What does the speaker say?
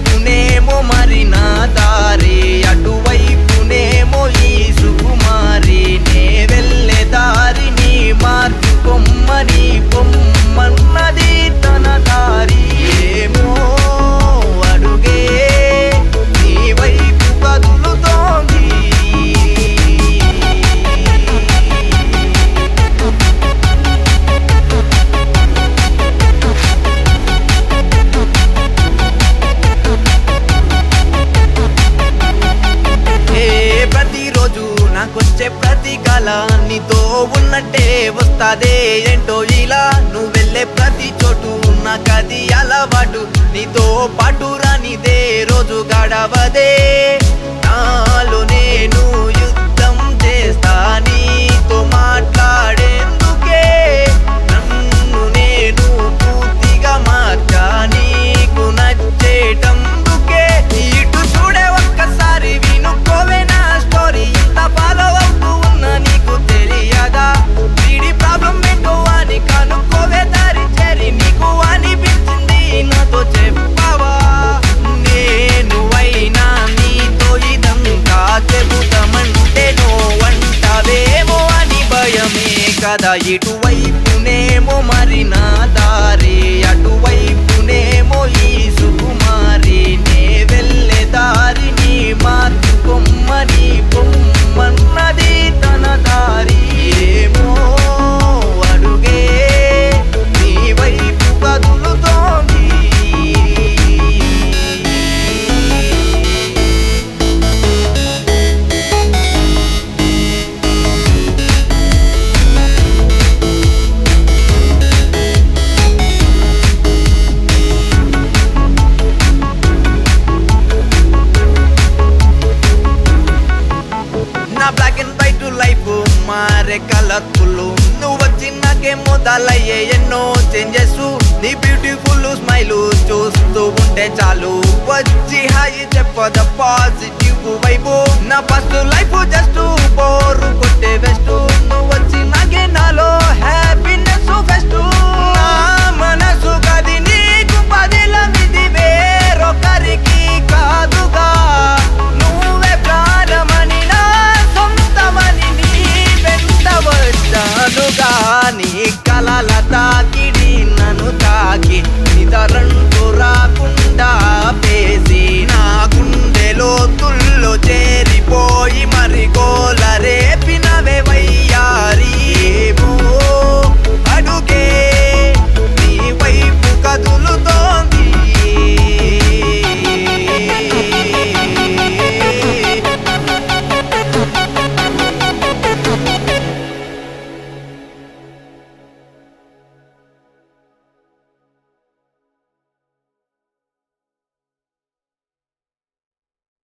ఇటువైపునేమో మరి నా దారి అటువైపునేమో ఈ సుకుమారి నే వెళ్ళే దారిని మార్చుకొమ్మని పొమ్మన్నది తన దారి ఏమో అడుగే నీ వైపు కదులుతోంది ఏ ప్రతిరోజు నాకొచ్చే ప్రతి కళ నీతో ఉన్నట్టే వస్తాదే ఏంటో ఇలా నువ్వు వెళ్ళే ప్రతి చోటు నాకది అలవాటు నీతో పాటు రానిదే రోజు గడవదే నాలో నేను యుద్ధం చేస్తా నీతో మాట్లాడేందుకే నన్ను నేను పూర్తిగా మార్చా నీకు నచ్చేటందుకే ఇటు చూడే ఒక్కసారి వినుకోవే నా స్టోరీ ఇంత ఫాలో అవుతూ ఉన్నా నీకు తెలియదా వీడి ప్రాబ్లం ఏంటో అని కనుక్కోవే దారి చేరి నీకు అనిపించింది నాతో చెప్పవా నేను అయినా నీతో ఇదంతా చెబుతామంటే నో అంటావేమో అని భయమే కదా ఇటువైపునేమో మరి నా దారి అటువైపునేమో ఈ సుకుమారి నే వెళ్ళే దారిని మార్చుకొమ్మని పొమ్మన్నది తన దారి ఏమో అడుగే నీ వైపు కదులుతోంది నా బ్లాక్ అండ్ వైట్ లైఫ్ మారే కలర్ఫుల్ నువ్వు వచ్చినాకే మొదలయ్యే ఎన్నో చేంజెస్ నీ బ్యూటిఫుల్ స్మైల్ చూస్తూ ఉంటే చాలు వచ్చి హాయి చెప్పద పాజిటివ్ వైపు నా ఫస్ట్ లైఫ్ జస్ట్ బోరు కొట్టే వెస్ట్ నువ్వు వచ్చి నాకే నాలో హ్యాపీ